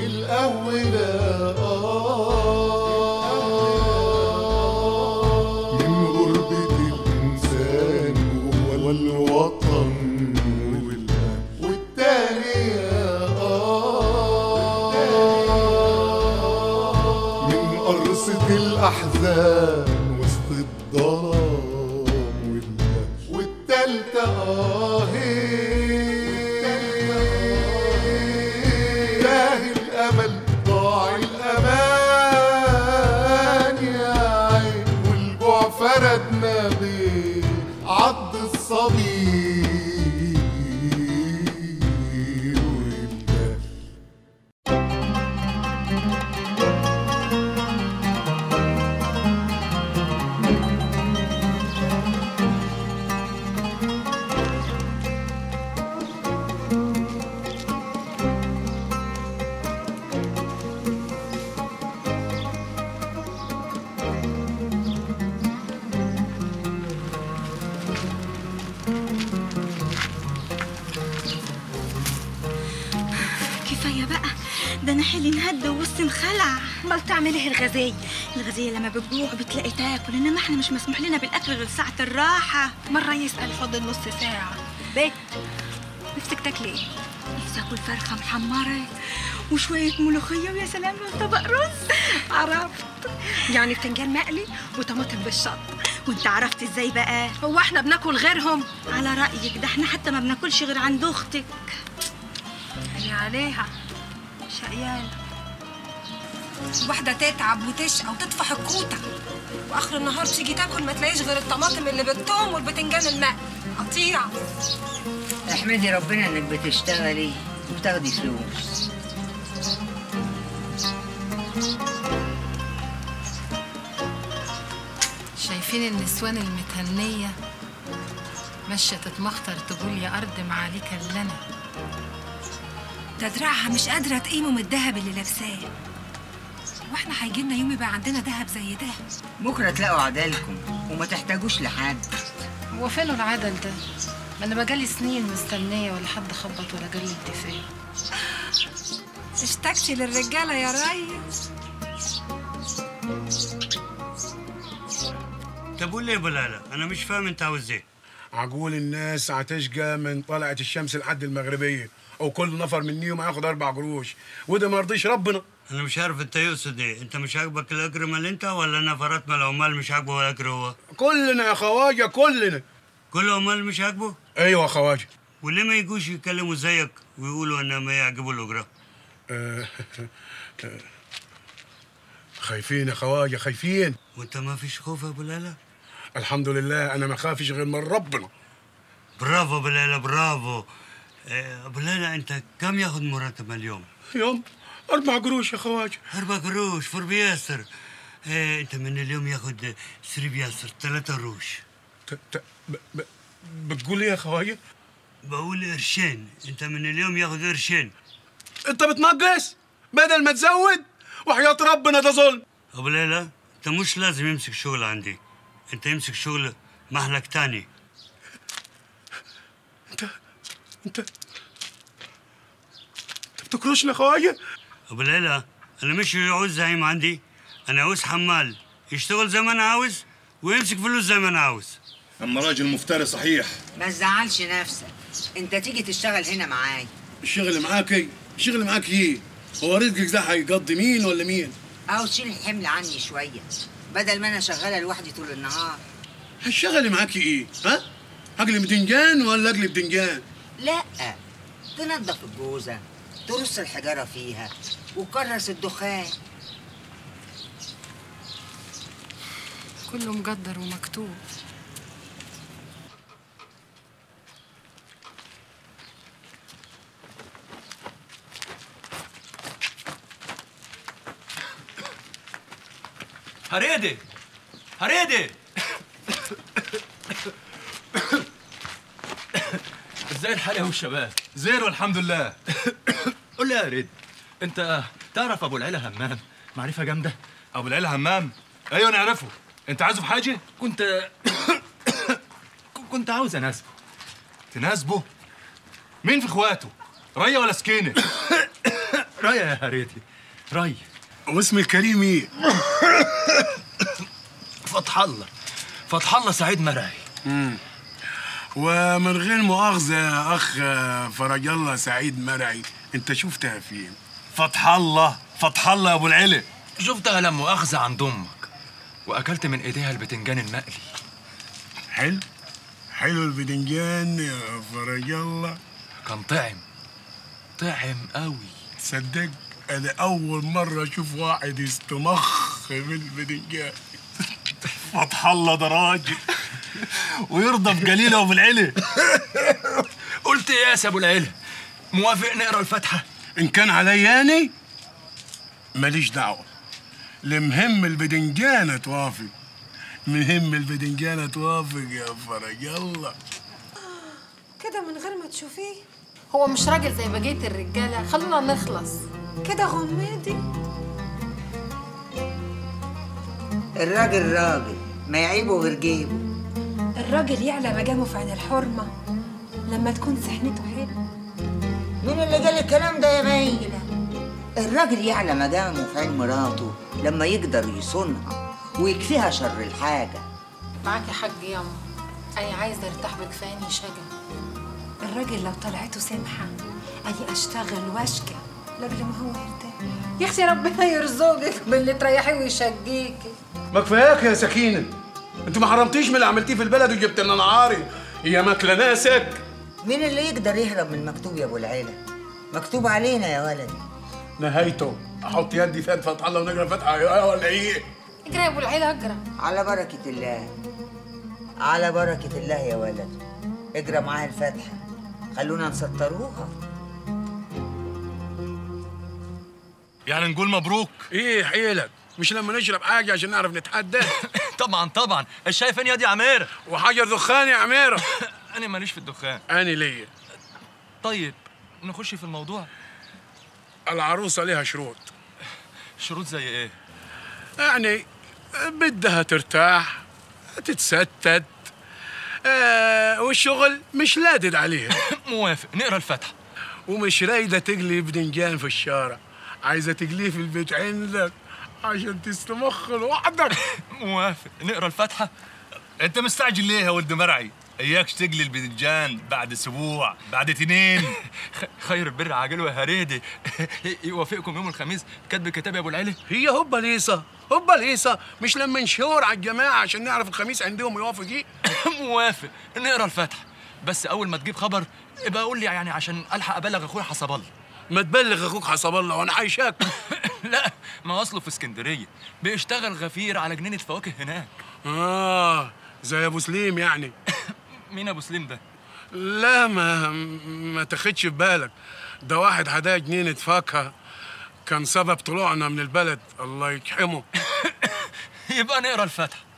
الأولى آه من غربة الإنسان جوه الوطن والتانية آه من قرصة الأحزان وسط الظلام والله والتالتة آه تاه الأمل ضاع الأمان يا عين والجوع فردنا بعض الصبي والله كفايه بقى ده انا حيلي انهد ووسطي انخلع امال تعمل ايه الغزايه الغزيه لما بتجوع بتلاقي تاكل انما احنا مش مسموح لنا بالاكل غير ساعه الراحه مره يسال فاضل نص ساعه بيت نفسك تاكلي ايه نفسي اكل فرخه محمره وشويه ملوخيه ويا سلام لو طبق رز عرفت يعني بتنجان مقلي وطماطم بالشط وانت عرفت ازاي بقى هو احنا بناكل غيرهم على رايك ده احنا حتى ما بناكلش غير عند اختك اللي عليها شقيانة واحدة تتعب وتشقى وتطفح الكوتة وآخر النهار تيجي تاكل ما تلاقيش غير الطماطم اللي بالثوم والبتنجان المقلي قطيعة احمدي ربنا انك بتشتغلي وبتاخدي فلوس شايفين النسوان المتهنية ماشية تتمخطر تقول يا أرض معاليك لنا ده دراعها مش قادرة تقيمه من الدهب اللي لابساه واحنا هيجيلنا يوم يبقى عندنا دهب زي ده بكره تلاقوا عدالكم وما تحتاجوش لحد هو فين العدل ده؟ ما أنا بقالي سنين مستنية ولا حد خبط ولا جالي اتفاق اشتكتي للرجالة يا ريس طب قول لي يا بلالة انا مش فاهم انت عاوز ايه عقول الناس هتشقى من طلعت الشمس لحد المغربيه وكل نفر منيهم هياخد اربع قروش وده ما يرضيش ربنا انا مش عارف انت يقصد ايه انت مش عاجبك الاجر مال انت ولا نفرات مال العمال مش عاجبه الاجر هو كلنا يا خواجه كلنا كل العمال مش عاجبه ايوه يا خواجه وليه ما يجوش يتكلموا زيك ويقولوا ان ما يعجبوا الاجره آه، آه، خايفين يا خواجه خايفين وانت ما فيش خوف يا بلالة الحمد لله انا ما خافش غير من ربنا برافو بلالة برافو آه، بلالة انت كم ياخد مرتب اليوم يوم اربع قروش يا خواجه أربع قروش فور بياسر آه، انت من اليوم ياخد سري بياسر ثلاثة قروش ت- ت- ب- ب- بتقول ايه يا خواجه بقول قرشين انت من اليوم ياخد قرشين انت بتنقص بدل ما تزود وحياة ربنا ده ظلم ابو ليلى انت مش لازم يمسك شغل عندي انت يمسك شغل محلك تاني انت انت بتكرشنا خواجه ابو ليلى انا مش يعوز زعيم عندي انا عاوز حمال يشتغل زي ما انا عاوز ويمسك فلوس زي ما انا عاوز اما راجل مفتري صحيح ما تزعلش نفسك انت تيجي تشتغل هنا معايا الشغل معاك ايه الشغل معاك ايه هو رزقك ده هيقضي مين ولا مين او تشيل الحمل عني شويه بدل ما انا شغاله لوحدي طول النهار الشغل معاك ايه ها اقلب بدنجان ولا اقلب بدنجان لا تنظف الجوزه ترص الحجاره فيها وكرس الدخان كله مقدر ومكتوب هريدي هريدي ازاي الحال يا والشباب زين والحمد لله قول لي يا هريدي انت تعرف ابو العلا همام معرفه جامده ابو العلا همام ايوه نعرفه انت عايزه في حاجه كنت كنت عاوز اناسبه تناسبه مين في اخواته ريا ولا سكينه راي يا هريدي راي واسم الكريم ايه فتح الله فتح الله سعيد مرعي ومن غير مؤاخذة يا أخ فرج الله سعيد مرعي أنت شفتها فين؟ فتح الله فتح الله يا ابو العلا شفتها لما مؤاخذة عند امك واكلت من ايديها البتنجان المقلي حلو حلو البدنجان يا فرج الله كان طعم طعم قوي تصدق أنا أول مرة أشوف واحد يستمخ بالبدنجان فتح الله ده راجل ويرضى بجليله ابو العلا قلت ايه يا سي ابو العلا موافق نقرا الفاتحه إن كان علياني ماليش دعوة المهم البدنجانة توافق مهم البدنجانة توافق يا فرج الله كده من غير ما تشوفيه هو مش راجل زي بقية الرجالة خلونا نخلص كده غمادي الراجل راجل ما يعيبه غير جيبه الراجل يعلى مقامه في عين الحرمة لما تكون سحنته حلوة مين اللي قال الكلام ده يا ميلة الراجل يعلى مقامه في عين مراته لما يقدر يصونها ويكفيها شر الحاجة معاك يا حاج ياما أنا عايزة أرتاح بكفاني شجن الراجل لو طلعته سمحة أني أشتغل وأشكى لأجل ما هو يرتاح يا أختي ربنا يرزقك باللي تريحيه ويشجيكي ما كفاياك يا سكينة انت ما حرمتيش من اللي عملتيه في البلد وجبت لنا نعاري هي ماكله ناسك مين اللي يقدر يهرب من المكتوب يا ابو العيلة مكتوب علينا يا ولدي نهايته احط يدي في يد فتح الله ونقرا فتحه يا ولا ايه اجري يا أبو العيلة اجري على بركة الله على بركة الله يا ولد اجرى معاها الفاتحة خلونا نسطروها يعني نقول مبروك ايه حيلك مش لما نشرب حاجه عشان نعرف نتحدى طبعا طبعا الشاي فين يا دي عمير وحجر دخان يا عميره انا ماليش في الدخان اني ليا طيب نخش في الموضوع العروسه ليها شروط شروط زي ايه يعني بدها ترتاح تتستت آه والشغل مش لادد عليها موافق نقرا الفاتحه ومش رايده تقلي بدنجان في الشارع عايزه تقليه في البيت عندك عشان تستمخ لوحدك موافق نقرا الفاتحه انت مستعجل ليه يا ولد مرعي اياكش تقلي البدنجان بعد اسبوع بعد اتنين خ- خير البر عاجله يا هريدي يوافقكم يوم الخميس كاتب كتاب يا ابو العلي هي هوبا ليصه هوبا ليصه مش لما نشور على الجماعه عشان نعرف الخميس عندهم يوافق ايه موافق نقرا الفاتحه بس اول ما تجيب خبر ابقى قول لي يعني عشان الحق ابلغ اخويا حسب الله ما تبلغ اخوك حسب الله وانا عايشاك لا ما اصله في اسكندريه بيشتغل غفير على جنينه فواكه هناك اه زي ابو سليم يعني مين ابو سليم ده لا ما ما تاخدش في بالك ده واحد هداه جنينة فاكهة كان سبب طلوعنا من البلد الله يجحمه يبقى نقرا الفاتحه